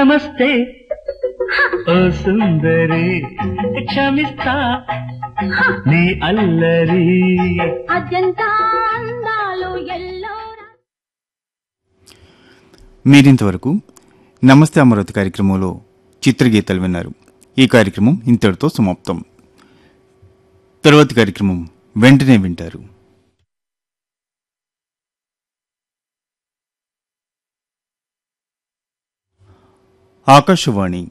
నమస్తే ఓ సుందరి క్షమిస్తా నీ అల్లరి అజంతా అందాలు ఎల్లోరా మీరింతవరకు నమస్తే అమరావతి కార్యక్రమంలో చిత్రగీతాలు విన్నారు ఈ కార్యక్రమం ఇంతటితో సమాప్తం తరువాతి కార్యక్రమం వెంటనే వింటారు ఆకాశవాణి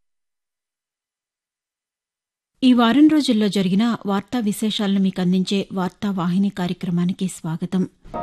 ఈ వారం రోజుల్లో జరిగిన వార్తా విశేషాలను మీకు అందించే వార్తా వాహిని కార్యక్రమానికి స్వాగతం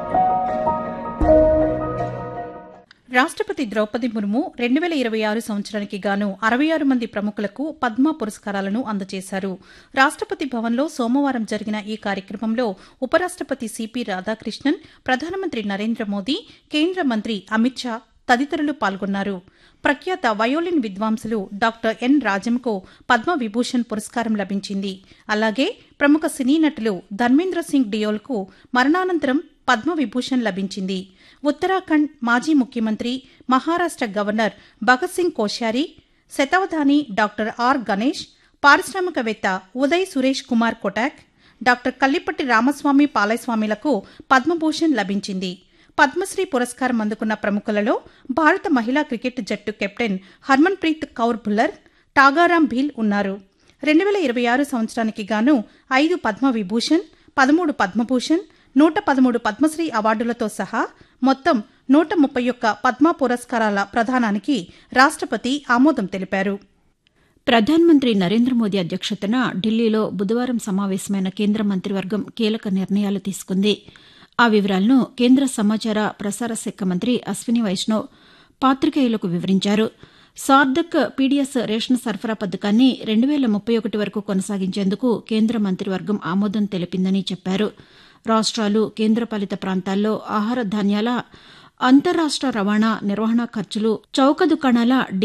రాష్ట్రపతి ద్రౌపది ముర్ము రెండు వేల ఇరవై ఆరు సంవత్సరానికి గాను అరవై ఆరు మంది ప్రముఖులకు పద్మ పురస్కారాలను అందజేశారు రాష్ట్రపతి భవన్లో సోమవారం జరిగిన ఈ కార్యక్రమంలో ఉపరాష్ట్రపతి సిపి రాధాకృష్ణన్ ప్రధానమంత్రి నరేంద్ర మోదీ కేంద్ర మంత్రి అమిత్ షా తదితరులు పాల్గొన్నారు ప్రఖ్యాత వయోలిన్ విద్వాంసులు డాక్టర్ ఎన్ రాజంకు పద్మ విభూషణ్ పురస్కారం లభించింది అలాగే ప్రముఖ సినీ నటులు ధర్మేంద్ర సింగ్ డియోల్కు మరణానంతరం పద్మ విభూషణ్ లభించింది ఉత్తరాఖండ్ మాజీ ముఖ్యమంత్రి మహారాష్ట్ర గవర్నర్ భగత్ సింగ్ కోశ్యారి శతావధాని డాక్టర్ ఆర్ గణేష్ పారిశ్రామికవేత్త ఉదయ్ సురేష్ కుమార్ కొటాక్ డాక్టర్ కల్లిపట్టి రామస్వామి పాలయస్వామిలకు పద్మభూషణ్ లభించింది పద్మశ్రీ పురస్కారం అందుకున్న ప్రముఖులలో భారత మహిళా క్రికెట్ జట్టు కెప్టెన్ హర్మన్ ప్రీత్ కౌర్ భుల్లర్ టాగారాం భీల్ ఉన్నారు రెండు వేల ఇరవై ఆరు సంవత్సరానికి గాను ఐదు పద్మ విభూషణ్ పదమూడు పద్మభూషణ్ నూట పదమూడు పద్మశ్రీ అవార్డులతో సహా మొత్తం నూట ముప్పై ఒక్క పద్మ పురస్కారాల ప్రదానానికి రాష్ట్రపతి ఆమోదం తెలిపారు ప్రధానమంత్రి నరేంద్ర మోదీ అధ్యక్షతన ఢిల్లీలో బుధవారం సమావేశమైన కేంద్ర మంత్రివర్గం కీలక నిర్ణయాలు తీసుకుంది ఆ వివరాలను కేంద్ర సమాచార ప్రసార శాఖ మంత్రి అశ్విని వైష్ణవ్ పాతికేయులకు వివరించారు సార్ధక్ పీడీఎస్ రేషన్ సరఫరా పథకాన్ని రెండు వేల ముప్పై ఒకటి వరకు కొనసాగించేందుకు కేంద్ర మంత్రివర్గం ఆమోదం తెలిపిందని చెప్పారు రాష్ట్రాలు కేంద్రపాలిత ప్రాంతాల్లో ఆహార ధాన్యాల అంతర్రాష్ట్ర రవాణా నిర్వహణ ఖర్చులు చౌక దుకాణాల